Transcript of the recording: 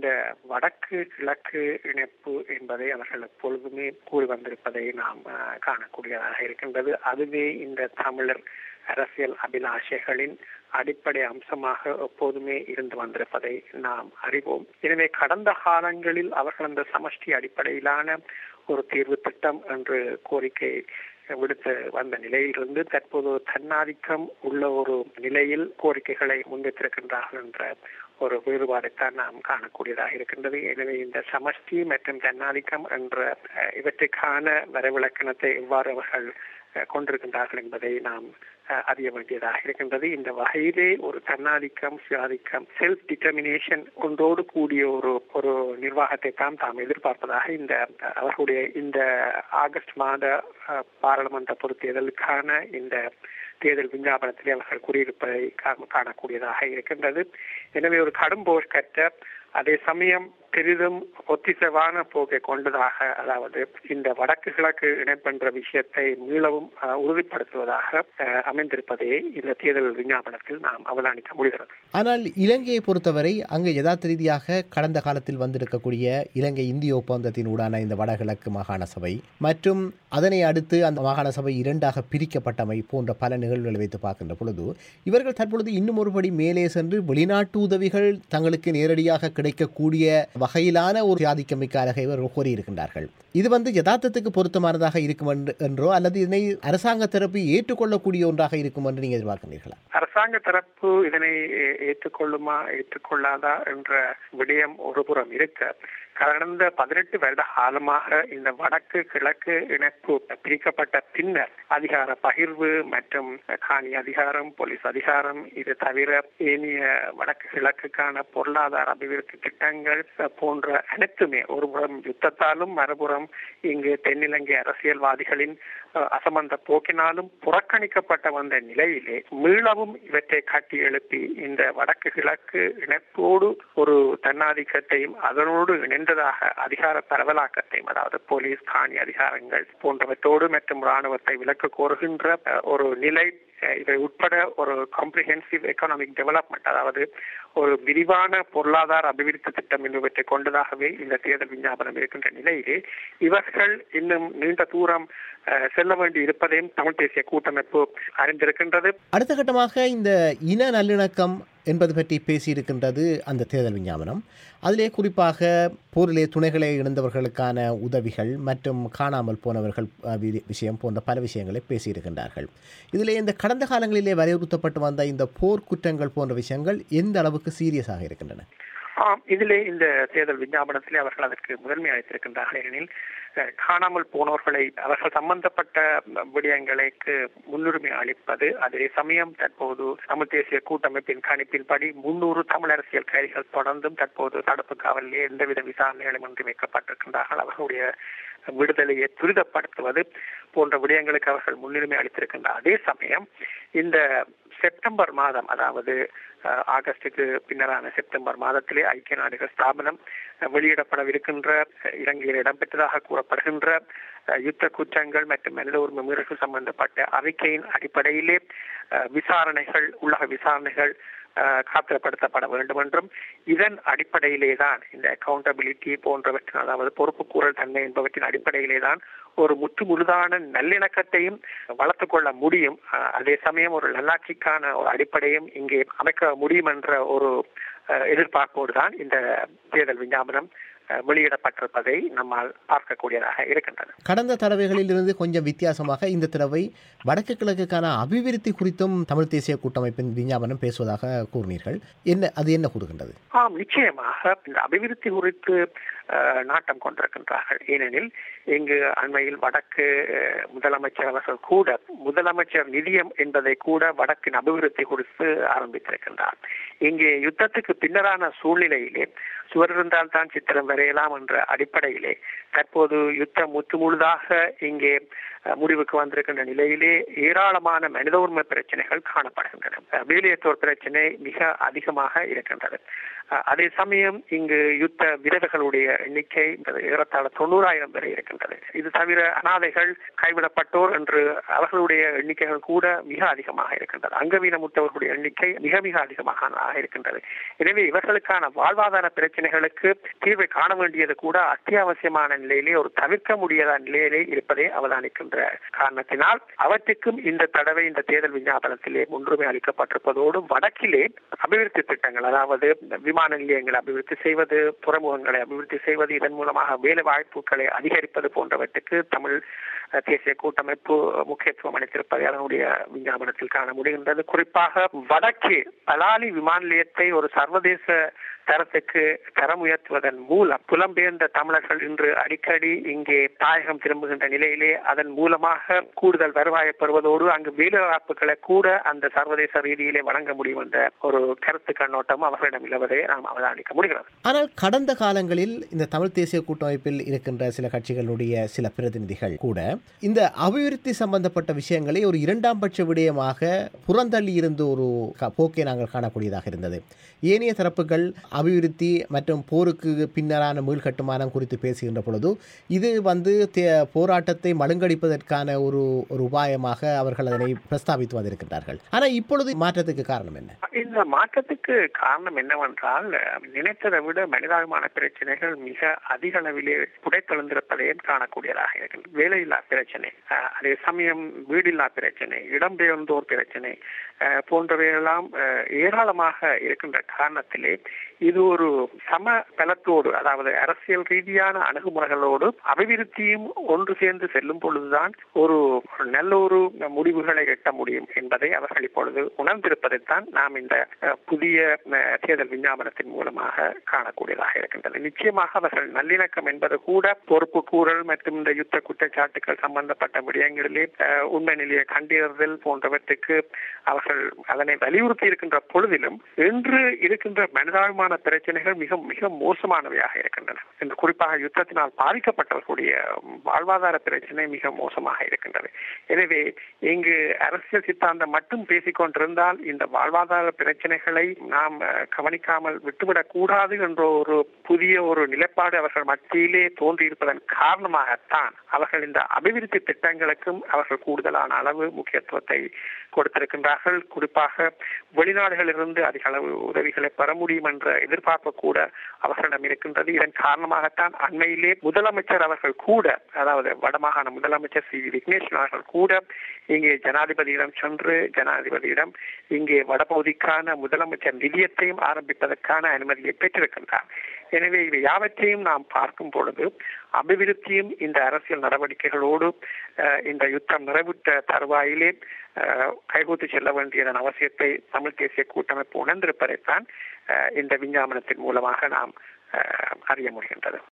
இந்த வடக்கு கிழக்கு இணைப்பு என்பதை அவர்கள் எப்பொழுதுமே கூறி வந்திருப்பதை நாம் அஹ், காணக்கூடியதாக இருக்கின்றது அதுவே இந்த தமிழர் அரசியல் அபிலாஷைகளின் அடிப்படை அம்சமாக எப்போதுமே இருந்து வந்திருப்பதை நாம் அறிவோம் எனவே கடந்த காலங்களில் அவர்கள் அந்த சமஷ்டி அடிப்படையிலான ஒரு தீர்வு திட்டம் என்று கோரிக்கை விடுத்து வந்த நிலையிலிருந்து தற்போது தன்னாதிக்கம் உள்ள ஒரு நிலையில் கோரிக்கைகளை முன்வைத்திருக்கின்றார்கள் என்ற ஒரு வேறுபாடைத்தான் நாம் காணக்கூடியதாக இருக்கின்றது எனவே இந்த சமஷ்டி மற்றும் தன்னாதிக்கம் என்ற அஹ், இவற்றுக்கான வரைவிலக்கணத்தை எவ்வாறு அவர்கள் அஹ், கொண்டிருக்கின்றார்கள் என்பதை நாம் அஹ், அறிய வேண்டியதாக இருக்கின்றது இந்த வகையிலே ஒரு தன்னாதிக்கம் சுயாதிக்கம் செல்ஃப் டிட்டர்மினேஷன் கொண்டோடு கூடிய ஒரு ஒரு நிர்வாகத்தை தான் தாம் எதிர்பார்ப்பதாக இந்த அஹ், அவர்களுடைய இந்த ஆகஸ்ட் மாத அஹ், பாராளுமன்ற பொது தேர்தலுக்கான இந்த தேர்தல் விஞ்ஞாபனத்திலே அவர்கள் கூறியிருப்பதை கா- காணக்கூடியதாக இருக்கின்றது எனவே ஒரு கடும் போர் கற்ற அதே சமயம் பெரிதும் ஒத்திசைவான போக்கை கொண்டதாக அதாவது இந்த வடக்கு கிழக்கு இணைப்பென்ற விஷயத்தை மீளவும் அஹ், உறுதிப்படுத்துவதாக அஹ், அமைந்திருப்பதை இந்த தேர்தல் விஞ்ஞாபனத்தில் நாம் அவதானிக்க முடிகிறது ஆனால் இலங்கையை பொறுத்தவரை அங்கு யதார்த்த ரீதியாக கடந்த காலத்தில் வந்திருக்கக்கூடிய இலங்கை இந்திய ஒப்பந்தத்தின் ஊடான இந்த வடகிழக்கு மாகாண சபை மற்றும் அதனை அடுத்து அந்த மாகாண சபை இரண்டாக பிரிக்கப்பட்டமை போன்ற பல நிகழ்வுகளை வைத்து பார்க்கின்ற பொழுது இவர்கள் தற்பொழுது இன்னும் ஒருபடி மேலே சென்று வெளிநாட்டு உதவிகள் தங்களுக்கு நேரடியாக கிடைக்கக்கூடிய வகையிலான ஒரு ஆதிக்கமிக்க அழகை இவர்கள் கோரியிருக்கின்றார்கள் இது வந்து யதார்த்தத்துக்கு பொருத்தமானதாக இருக்கும் என்று- என்றோ அல்லது இதனை அரசாங்க தரப்பு ஏற்றுக்கொள்ளக்கூடிய ஒன்றாக இருக்கும் என்று நீங்கள் எதிர்பார்க்கிறீர்களா அரசாங்க தரப்பு இதனை ஏ- ஏற்றுக்கொள்ளுமா ஏற்றுக்கொள்ளாதா என்ற விடயம் ஒருபுறம் இருக்க கடந்த பதினெட்டு வருட காலமாக இந்த வடக்கு கிழக்கு இணைப்பு பிரிக்கப்பட்ட பின்னர் அதிகார பகிர்வு மற்றும் காணி அதிகாரம் போலீஸ் அதிகாரம் இது தவிர ஏனைய வடக்கு கிழக்குக்கான பொருளாதார அபிவிருத்தி திட்டங்கள் போன்ற அனைத்துமே ஒருபுறம் யுத்தத்தாலும் மறுபுறம் இங்கு தென்னிலங்கை அரசியல்வாதிகளின் அஹ், அசமந்த போக்கினாலும் புறக்கணிக்கப்பட்ட வந்த நிலையிலே மீளவும் இவற்றை காட்டி எழுப்பி இந்த வடக்கு கிழக்கு இணைப்போடு ஒரு தன்னாதிக்கத்தையும் அதனோடு இணைந்ததாக அதிகார பரவலாக்கத்தையும் அதாவது போலீஸ் காணி அதிகாரங்கள் போன்றவற்றோடு மற்றும் ராணுவத்தை விலக்கு கோருகின்ற அஹ், ஒரு நிலை அஹ், இவை உட்பட ஒரு காம்ப்ரிஹென்சிவ் எக்கனாமிக் டெவலப்மெண்ட் அதாவது ஒரு விரிவான பொருளாதார அபிவிருத்தி திட்டம் என்பவற்றை கொண்டதாகவே இந்த தேர்தல் விஞ்ஞாபனம் இருக்கின்ற நிலையிலே இவர்கள் இன்னும் நீண்ட தூரம் அஹ், செல்ல வேண்டி இருப்பதையும் தமிழ் தேசிய கூட்டமைப்பு அறிந்திருக்கின்றது அடுத்த கட்டமாக இந்த இன நல்லிணக்கம் என்பது பற்றி பேசியிருக்கின்றது அந்த தேர்தல் விஞ்ஞாபனம் அதிலே குறிப்பாக போரிலே துணைகளை இழந்தவர்களுக்கான உதவிகள் மற்றும் காணாமல் போனவர்கள் அஹ், வி- விஷயம் போன்ற பல விஷயங்களை பேசியிருக்கின்றார்கள் இதிலே இந்த கடந்த காலங்களிலே வலியுறுத்தப்பட்டு வந்த இந்த போர் குற்றங்கள் போன்ற விஷயங்கள் எந்த அளவுக்கு சீரியஸாக இருக்கின்றன ஆம் இதிலே இந்த தேர்தல் விஞ்ஞாபனத்திலே அவர்கள் அதற்கு முதன்மை அளித்திருக்கின்றார்கள் ஏனெனில் அஹ், காணாமல் போனவர்களை அவர்கள் சம்பந்தப்பட்ட விடயங்களுக்கு முன்னுரிமை அளிப்பது அதே சமயம் தற்போது தமிழ் தேசிய கூட்டமைப்பின் கணிப்பின்படி முன்னூறு தமிழ் அரசியல் கைதிகள் தொடர்ந்தும் தற்போது தடுப்பு காவலிலே எந்தவித விசாரணைகளும் இன்றி வைக்கப்பட்டிருக்கின்றார்கள் அவர்களுடைய விடுதலையை துரிதப்படுத்துவது போன்ற விடயங்களுக்கு அவர்கள் முன்னுரிமை அளித்திருக்கின்ற அதே சமயம் இந்த செப்டம்பர் மாதம் அதாவது அஹ், ஆகஸ்டுக்கு பின்னரான செப்டம்பர் மாதத்திலே ஐக்கிய நாடுகள் ஸ்தாபனம் அஹ், வெளியிடப்படவிருக்கின்ற அஹ், இலங்கையில் இடம்பெற்றதாக கூறப்படுகின்ற அஹ், யுத்த குற்றங்கள் மற்றும் மனித உரிமை மீறல்கள் சம்பந்தப்பட்ட அறிக்கையின் அடிப்படையிலே அஹ், விசாரணைகள் உள்ளக விசாரணைகள் அஹ், காத்திரப்படுத்தப்பட வேண்டும் என்றும் இதன் அடிப்படையிலே தான் இந்த அக்கௌண்டபிலிட்டி போன்றவற்றின் அதாவது பொறுப்புக்கூறல் தன்மை என்பவற்றின் அடிப்படையிலே தான் ஒரு முற்று முழுதான நல்லிணக்கத்தையும் வளர்த்துக் கொள்ள முடியும் அஹ், அதே சமயம் ஒரு நல்லாட்சிக்கான ஒரு அடிப்படையும் இங்கே அமைக்க முடியும் என்ற ஒரு அஹ், எதிர்பார்ப்போடு தான் இந்த தேர்தல் விஞ்ஞாபனம் அஹ், வெளியிடப்பட்டிருப்பதை நம்மால் பார்க்கக்கூடியதாக இருக்கின்றது கடந்த தடவைகளில் இருந்து கொஞ்சம் வித்தியாசமாக இந்த தடவை வடக்கு கிழக்குக்கான அபிவிருத்தி குறித்தும் தமிழ் தேசிய கூட்டமைப்பின் விஞ்ஞாபனம் பேசுவதாக கூறினீர்கள் என்ன அது என்ன கூறுகின்றது ஆம் நிச்சயமாக இந்த அபிவிருத்தி குறித்து அஹ், நாட்டம் கொண்டிருக்கின்றார்கள் ஏனெனில் இங்கு அண்மையில் வடக்கு அஹ், முதலமைச்சர் அவர்கள் கூட முதலமைச்சர் நிதியம் என்பதை கூட வடக்கின் அபிவிருத்தி குறித்து ஆரம்பித்திருக்கின்றார் இங்கே யுத்தத்துக்கு பின்னரான சூழ்நிலையிலே சுவர் இருந்தால் தான் சித்திரம் வரையலாம் என்ற அடிப்படையிலே தற்போது யுத்தம் முற்று முழுதாக இங்கே முடிவுக்கு வந்திருக்கின்ற நிலையிலே ஏராளமான மனித உரிமை பிரச்சனைகள் காணப்படுகின்றன வேலையற்றோர் பிரச்சனை மிக அதிகமாக இருக்கின்றது அதே சமயம் இங்கு யுத்த விதவைகளுடைய எண்ணிக்கை ஏறத்தாழ தொண்ணூறாயிரம் வரை இருக்கின்றது இது தவிர அனாதைகள் கைவிடப்பட்டோர் என்று அவர்களுடைய எண்ணிக்கைகள் கூட மிக அதிகமாக இருக்கின்றது அங்கவீனமுற்றவர்களுடைய எண்ணிக்கை மிக மிக அதிகமாக இருக்கின்றது எனவே இவர்களுக்கான வாழ்வாதார பிரச்சனைகளுக்கு தீர்வை காண வேண்டியது கூட அத்தியாவசியமான நிலையிலே ஒரு தவிர்க்க முடியாத நிலையிலே இருப்பதை அவதானிக்கின்ற காரணத்தினால் அவற்றுக்கும் இந்த தடவை இந்த தேர்தல் விஞ்ஞாபனத்திலே முன்னுரிமை அளிக்கப்பட்டிருப்பதோடு வடக்கிலே அபிவிருத்தி திட்டங்கள் அதாவது விமான நிலையங்களை அபிவிருத்தி செய்வது துறைமுகங்களை அபிவிருத்தி செய்வது இதன் மூலமாக வேலை வாய்ப்புகளை அதிகரிப்பது போன்றவற்றுக்கு தமிழ் தேசிய கூட்டமைப்பு முக்கியத்துவம் அளித்திருப்பதை அதனுடைய விஞ்ஞாபனத்தில் காண முடிகின்றது குறிப்பாக வடக்கே பலாலி விமான நிலையத்தை ஒரு சர்வதேச தரத்துக்கு தரம் உயர்த்துவதன் மூலம் புலம்பெயர்ந்த தமிழர்கள் இன்று அடிக்கடி இங்கே தாயகம் திரும்புகின்ற நிலையிலே அதன் மூலமாக கூடுதல் வருவாயை பெறுவதோடு அங்கு வேலைவாய்ப்புகளை கூட அந்த சர்வதேச ரீதியிலே வழங்க முடியும் என்ற ஒரு கருத்து கண்ணோட்டம் அவர்களிடம் நிலவதை நாம் அவதானிக்க முடிகிறது ஆனால் கடந்த காலங்களில் இந்த தமிழ் தேசிய கூட்டமைப்பில் இருக்கின்ற சில கட்சிகளுடைய சில பிரதிநிதிகள் கூட இந்த அபிவிருத்தி சம்பந்தப்பட்ட விஷயங்களை ஒரு இரண்டாம் பட்ச விடயமாக புறந்தள்ளி இருந்த ஒரு போக்கை நாங்கள் காணக்கூடியதாக இருந்தது ஏனைய தரப்புகள் அபிவிருத்தி மற்றும் போருக்கு பின்னரான மீள் கட்டுமானம் குறித்து பேசுகின்ற பொழுது இது வந்து போராட்டத்தை மழுங்கடிப்பதற்கான ஒரு ஒரு உபாயமாக அவர்கள் அதனை பிரஸ்தாபித்து வந்திருக்கின்றார்கள் ஆனால் இப்பொழுது மாற்றத்துக்கு காரணம் என்ன இந்த மாற்றத்துக்கு காரணம் என்னவென்றால் நினைத்ததை விட மனிதாபிமான பிரச்சனைகள் மிக அதிக அளவிலே புடைத்தெழுந்திருப்பதையும் காணக்கூடியதாக இருக்கிறது வேலையில்லா பிரச்சனை அதே சமயம் வீடில்லா பிரச்சனை இடம்பெயர்ந்தோர் பிரச்சனை போன்றவையெல்லாம் ஏராளமாக இருக்கின்ற காரணத்திலே இது ஒரு சம பலத்தோடு அதாவது அரசியல் ரீதியான அணுகுமுறைகளோடு அபிவிருத்தியும் ஒன்று சேர்ந்து செல்லும் பொழுதுதான் ஒரு நல்ல ஒரு முடிவுகளை எட்ட முடியும் என்பதை அவர்கள் இப்பொழுது உணர்ந்திருப்பதைத்தான் நாம் இந்த புதிய தேர்தல் விஞ்ஞாபனத்தின் மூலமாக காணக்கூடியதாக இருக்கின்றது நிச்சயமாக அவர்கள் நல்லிணக்கம் என்பது கூட பொறுப்பு கூறல் மற்றும் இந்த யுத்த குற்றச்சாட்டுகள் சம்பந்தப்பட்ட விடயங்களிலே உண்மை நிலையை கண்டறிதல் போன்றவற்றுக்கு அவர்கள் அதனை வலியுறுத்தி இருக்கின்ற பொழுதிலும் இன்று இருக்கின்ற மனிதாபிமான பிரச்சனைகள் மிக மிக மோசமானவையாக இருக்கின்றன என்று குறிப்பாக யுத்தத்தினால் பாதிக்கப்பட்டவர்களுடைய வாழ்வாதார பிரச்சனை மிக மோசமாக இருக்கின்றது எனவே இங்கு அரசியல் சித்தாந்தம் மட்டும் பேசிக் கொண்டிருந்தால் இந்த வாழ்வாதார பிரச்சனைகளை நாம் கவனிக்காமல் விட்டுவிடக் கூடாது என்ற ஒரு புதிய ஒரு நிலைப்பாடு அவர்கள் மத்தியிலே தோன்றியிருப்பதன் காரணமாகத்தான் அவர்கள் இந்த அபிவிருத்தி திட்டங்களுக்கும் அவர்கள் கூடுதலான அளவு முக்கியத்துவத்தை கொடுத்திருக்கின்றார்கள் குறிப்பாக வெளிநாடுகளிலிருந்து அதிக அளவு உதவிகளை பெற முடியும் என்ற எதிர்பார்ப்பு கூட அவர்களிடம் இருக்கின்றது இதன் காரணமாகத்தான் அண்மையிலே முதலமைச்சர் அவர்கள் கூட அதாவது வடமாகாண முதலமைச்சர் சி விக்னேஸ்வரன் அவர்கள் கூட இங்கே ஜனாதிபதியிடம் சென்று ஜனாதிபதியிடம் இங்கே வடபகுதிக்கான முதலமைச்சர் நிதியத்தையும் ஆரம்பிப்பதற்கான அனுமதியை பெற்றிருக்கின்றார் எனவே இவை யாவற்றையும் நாம் பார்க்கும் பொழுது அபிவிருத்தியும் இந்த அரசியல் நடவடிக்கைகளோடு இந்த யுத்தம் நிறைவுற்ற தருவாயிலே கைகூத்து செல்ல வேண்டியதன் அவசியத்தை தமிழ் தேசிய கூட்டமைப்பு உணர்ந்திருப்பதைத்தான் இந்த விஞ்ஞாபனத்தின் மூலமாக நாம் அறிய முடிகின்றது